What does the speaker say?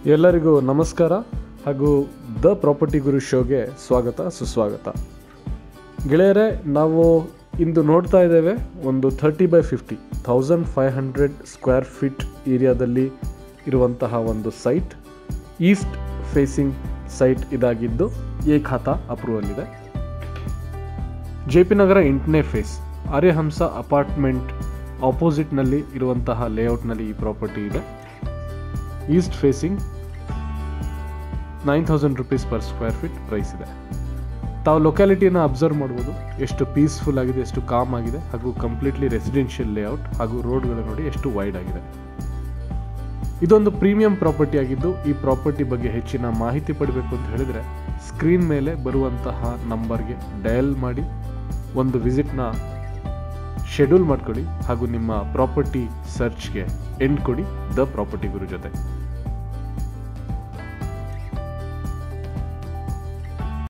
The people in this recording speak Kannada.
ಎಲ್ಲರಿಗೂ ನಮಸ್ಕಾರ ಹಾಗೂ ದ ಪ್ರಾಪರ್ಟಿ ಗುರು ಶೋಗೆ ಸ್ವಾಗತ ಸುಸ್ವಾಗತ ಗೆಳೆಯರೇ ನಾವು ಇಂದು ನೋಡ್ತಾ ಇದ್ದೇವೆ ಒಂದು thirty by fifty thousand five hundred square feet ಏರಿಯಾದಲ್ಲಿ ಇರುವಂತಹ ಒಂದು ಸೈಟ್ ಈಸ್ಟ್ ಫೇಸಿಂಗ್ ಸೈಟ್ ಇದಾಗಿದ್ದು ಎ ಖಾತಾ ಅಪ್ರೂವಲ್ ಇದೆ ಜೆ ಪಿ ನಗರ ಎಂಟನೇ ಫೇಸ್ ಆರ್ಯಹಂಸ ಅಪಾರ್ಟ್ಮೆಂಟ್ ಆಪೋಸಿಟ್ನಲ್ಲಿ ಇರುವಂತಹ ಲೇಔಟ್ನಲ್ಲಿ ಈ ಪ್ರಾಪರ್ಟಿ ಇದೆ east facing nine thousand rupees per square feet price ಇದೆ ತಾವು ಲೊಕ್ಯಾಲಿಟಿಯನ್ನು ಅಬ್ಸರ್ವ್ ಮಾಡ್ಬೋದು ಎಷ್ಟು ಪೀಸ್ಫುಲ್ ಆಗಿದೆ ಎಷ್ಟು ಕಾಮ್ ಆಗಿದೆ ಹಾಗೂ ಕಂಪ್ಲೀಟ್ಲಿ ರೆಸಿಡೆನ್ಷಿಯಲ್ ಲೇಔಟ್ ಹಾಗೂ ರೋಡ್ಗಳು ನೋಡಿ ಎಷ್ಟು ವೈಡ್ ಆಗಿದೆ ಇದೊಂದು ಪ್ರೀಮಿಯಂ ಪ್ರಾಪರ್ಟಿ ಆಗಿದ್ದು ಈ ಪ್ರಾಪರ್ಟಿ ಬಗ್ಗೆ ಹೆಚ್ಚಿನ ಮಾಹಿತಿ ಪಡಬೇಕು ಅಂತ ಹೇಳಿದರೆ ಸ್ಕ್ರೀನ್ ಮೇಲೆ ಬರುವಂತಹ ನಂಬರ್ಗೆ ಡಯಲ್ ಮಾಡಿ ಒಂದು ವಿಸಿಟ್ನ ಶೆಡ್ಯೂಲ್ ಮಾಡ್ಕೊಳ್ಳಿ ಹಾಗೂ ನಿಮ್ಮ ಪ್ರಾಪರ್ಟಿ ಸರ್ಚ್ಗೆ ಎಂಡ್ ಕೊಡಿ ದ ಪ್ರಾಪರ್ಟಿ ಗುರು ಜೊತೆ